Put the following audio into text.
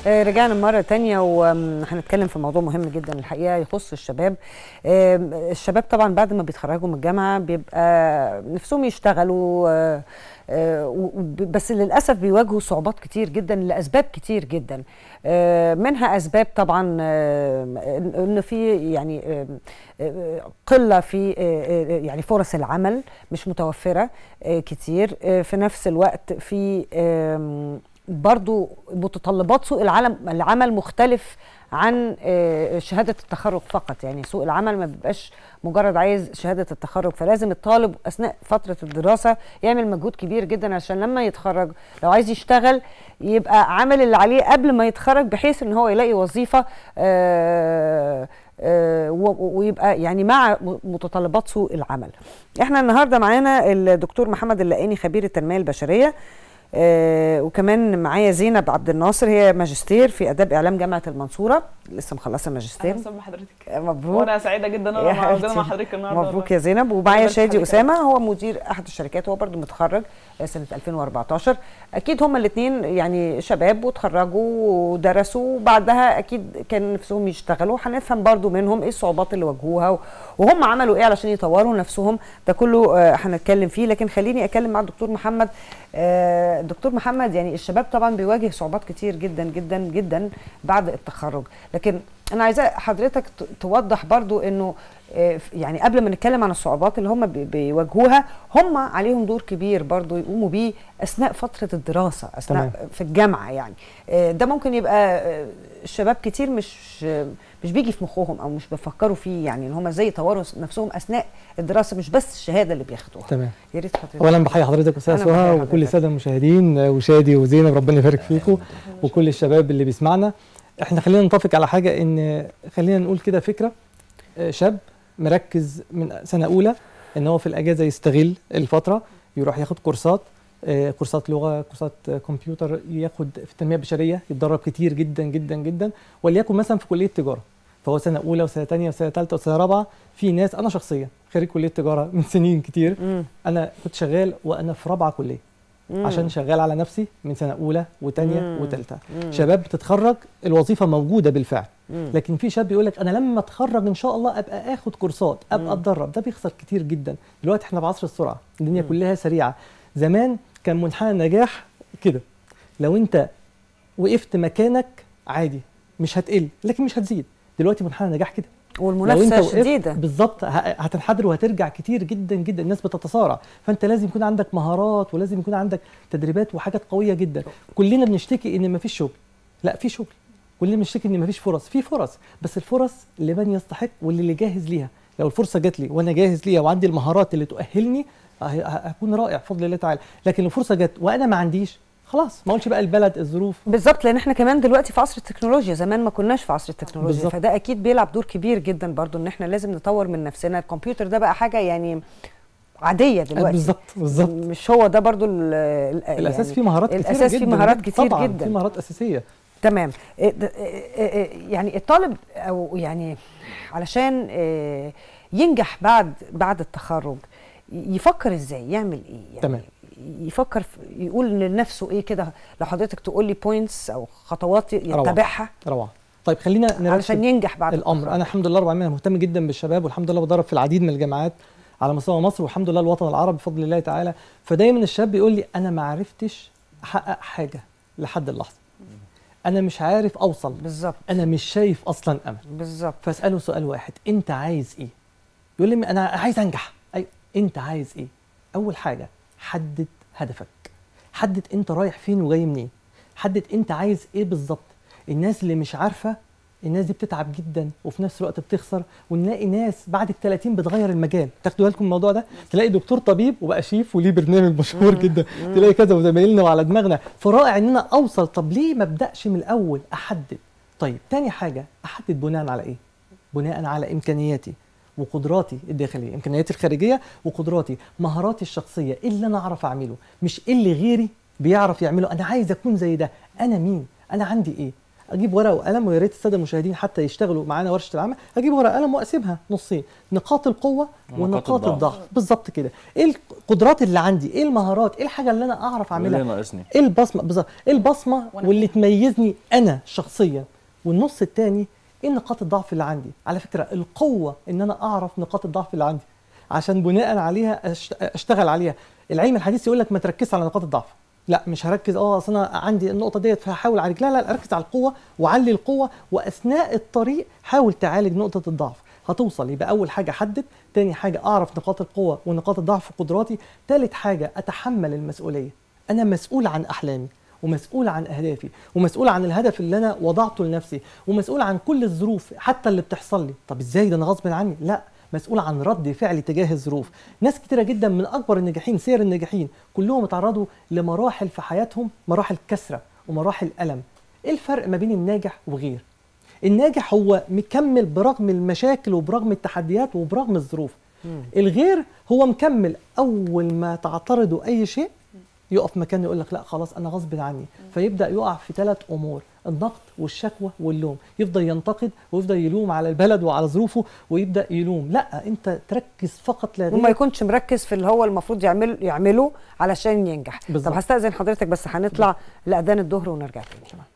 آه، رجعنا مرة تانية وهنتكلم في موضوع مهم جدا الحقيقة يخص الشباب آه، الشباب طبعا بعد ما بيتخرجوا من الجامعة بيبقى نفسهم يشتغلوا آه، آه، و- وب- بس للأسف بيواجهوا صعوبات كتير جدا لأسباب كتير جدا آه، منها أسباب طبعا آه، إن إن في يعني آه، آه، قلة في آه، آه، يعني فرص العمل مش متوفرة آه، كتير آه، في نفس الوقت في آم، برضو متطلبات سوق العالم العمل مختلف عن آه، شهادة التخرج فقط يعني سوق العمل ما بيبقاش مجرد عايز شهادة التخرج فلازم الطالب أثناء فترة الدراسة يعمل مجهود كبير جدا عشان لما يتخرج لو عايز يشتغل يبقى عامل اللي عليه قبل ما يتخرج بحيث ان هو يلاقي وظيفة آه، آه، و- ويبقى يعني مع متطلبات سوق العمل احنا النهارده معانا الدكتور محمد اللقاني خبير التنميه البشريه آه وكمان معايا زينب عبد الناصر هي ماجستير في اداب اعلام جامعه المنصوره لسه مخلصه ماجستير اهلا وسهلا بحضرتك مبروك وانا سعيده جدا ان يا انا موجوده حبيبتي. مع حضرتك النهارده مبروك يا زينب ومعايا يبارك شادي حضرتك. اسامه هو مدير احد الشركات هو برضو متخرج سنه 2014 اكيد هما الاثنين يعني شباب وتخرجوا ودرسوا وبعدها اكيد كان نفسهم يشتغلوا هنفهم برضو منهم ايه الصعوبات اللي واجهوها و- وهم عملوا ايه علشان يطوروا نفسهم ده كله آه، هنتكلم فيه لكن خليني اتكلم مع الدكتور محمد آه، دكتور محمد يعني الشباب طبعا بيواجه صعوبات كتير جدا جدا جدا بعد التخرج لكن انا عايزه حضرتك ت- توضح برضو انه آه، ف- يعني قبل ما نتكلم عن الصعوبات اللي هم بي- بيواجهوها هم عليهم دور كبير برضو يقوموا بيه اثناء فتره الدراسه اثناء تمام. في الجامعه يعني آه، ده ممكن يبقى آه، الشباب كتير مش آه، مش بيجي في مخهم او مش بيفكروا فيه يعني ان هم ازاي يطوروا نفسهم اثناء الدراسه مش بس الشهاده اللي بياخدوها تمام يا ريت حضرتك اولا بحيي حضرتك استاذ أنا بحيي سهى حضرتك. وكل الساده المشاهدين آه، وشادي وزينب ربنا يبارك فيكم وكل الشباب اللي بيسمعنا احنا خلينا نتفق على حاجه ان خلينا نقول كده فكره آه، شاب مركز من سنه اولى ان هو في الاجازه يستغل الفتره يروح ياخد كورسات آه، كورسات لغه كورسات آه، كمبيوتر ياخد في التنميه البشريه يتدرب كتير جدا جدا جدا وليكن مثلا في كليه تجاره فهو سنه اولى وسنه ثانيه وسنه ثالثه وسنه رابعه في ناس انا شخصيا خريج كليه تجاره من سنين كتير مم. انا كنت شغال وانا في رابعه كليه مم. عشان شغال على نفسي من سنه اولى وثانيه مم. وثالثه مم. شباب بتتخرج الوظيفه موجوده بالفعل مم. لكن في شاب يقول لك انا لما اتخرج ان شاء الله ابقى اخد كورسات ابقى مم. اتدرب ده بيخسر كتير جدا دلوقتي احنا بعصر السرعه الدنيا مم. كلها سريعه زمان كان منحنى النجاح كده لو انت وقفت مكانك عادي مش هتقل لكن مش هتزيد دلوقتي منحنى النجاح كده لو انت والمنافسه وقفت شديده بالظبط ه- هتنحدر وهترجع كتير جدا جدا الناس بتتصارع فانت لازم يكون عندك مهارات ولازم يكون عندك تدريبات وحاجات قويه جدا كلنا بنشتكي ان مفيش شغل لا في شغل كلنا بنشتكي ان مفيش فرص في فرص بس الفرص لمن يستحق واللي اللي جاهز ليها لو الفرصه جات لي وانا جاهز ليها وعندي المهارات اللي تؤهلني ه- ه- هكون رائع بفضل الله تعالى لكن لو الفرصه جت وانا ما عنديش خلاص ما اقولش بقى البلد الظروف بالظبط لان احنا كمان دلوقتي في عصر التكنولوجيا زمان ما كناش في عصر التكنولوجيا بالظبط. فده اكيد بيلعب دور كبير جدا برضو ان احنا لازم نطور من نفسنا الكمبيوتر ده بقى حاجه يعني عاديه دلوقتي بالظبط بالظبط مش هو ده برضو ال- ال- الاساس يعني فيه مهارات كتير الأساس فيه جدا مهارات كتير طبعا جدا. في مهارات اساسيه تمام إيه ده- إيه إيه يعني الطالب او يعني علشان إيه ينجح بعد بعد التخرج يفكر ازاي يعمل ايه يعني تمام. يفكر في يقول لنفسه ايه كده لو حضرتك تقول لي بوينتس او خطوات روعة. يتبعها روعه طيب خلينا نرتب علشان ينجح بعد الامر التخرج. انا الحمد لله رب العالمين مهتم جدا بالشباب والحمد لله بدرب في العديد من الجامعات على مستوى مصر والحمد لله الوطن العربي بفضل الله تعالى فدايما الشاب يقول لي انا ما عرفتش احقق حاجه لحد اللحظه انا مش عارف اوصل بالظبط انا مش شايف اصلا امل بالظبط فاساله سؤال واحد انت عايز ايه يقول لي انا عايز انجح اي انت عايز ايه اول حاجه حدد هدفك حدد انت رايح فين وجاي منين حدد انت عايز ايه بالظبط الناس اللي مش عارفه الناس دي بتتعب جدا وفي نفس الوقت بتخسر ونلاقي ناس بعد ال 30 بتغير المجال تاخدوا بالكم من الموضوع ده تلاقي دكتور طبيب وبقى شيف وليه برنامج مشهور جدا تلاقي كذا وزمايلنا وعلى دماغنا فرائع ان انا اوصل طب ليه ما ابداش من الاول احدد طيب تاني حاجه احدد بناء على ايه بناء على امكانياتي وقدراتي الداخليه امكانياتي الخارجيه وقدراتي مهاراتي الشخصيه ايه اللي انا اعرف اعمله مش ايه اللي غيري بيعرف يعمله انا عايز اكون زي ده انا مين انا عندي ايه اجيب ورقه وقلم ويا ريت الساده المشاهدين حتى يشتغلوا معانا ورشه العمل اجيب ورقه وقلم واقسمها نصين نقاط القوه ونقاط ونقاط الضعف. الضعف بالظبط كده ايه القدرات اللي عندي ايه المهارات ايه الحاجه اللي انا اعرف واللي اعملها ناقصني ايه البصمه بالظبط ايه البصمه وأنا واللي تميزني انا شخصيا والنص الثاني ايه نقاط الضعف اللي عندي على فكره القوه ان انا اعرف نقاط الضعف اللي عندي عشان بناء عليها أشت- اشتغل عليها العلم الحديث يقول لك ما تركزش على نقاط الضعف لا مش هركز اه اصل انا عندي النقطه ديت فهحاول اعالج لا لا اركز على القوه وعلي القوه واثناء الطريق حاول تعالج نقطه الضعف هتوصل يبقى اول حاجه حدد تاني حاجه اعرف نقاط القوه ونقاط الضعف وقدراتي تالت حاجه اتحمل المسؤوليه انا مسؤول عن احلامي ومسؤول عن اهدافي ومسؤول عن الهدف اللي انا وضعته لنفسي ومسؤول عن كل الظروف حتى اللي بتحصل لي طب ازاي ده انا غصب عني لا مسؤول عن رد فعلي تجاه الظروف ناس كتيره جدا من اكبر الناجحين سير الناجحين كلهم اتعرضوا لمراحل في حياتهم مراحل كسره ومراحل الم ايه الفرق ما بين الناجح وغير الناجح هو مكمل برغم المشاكل وبرغم التحديات وبرغم الظروف الغير هو مكمل اول ما تعترضه اي شيء يقف مكانه يقول لك لا خلاص انا غصب عني فيبدا يقع في ثلاث امور النقد والشكوى واللوم يفضل ينتقد ويفضل يلوم على البلد وعلى ظروفه ويبدا يلوم لا انت تركز فقط لا وما غير يكونش مركز في اللي هو المفروض يعمل يعمله علشان ينجح بالظبط. طب هستأذن حضرتك بس هنطلع لأذان الظهر ونرجع تاني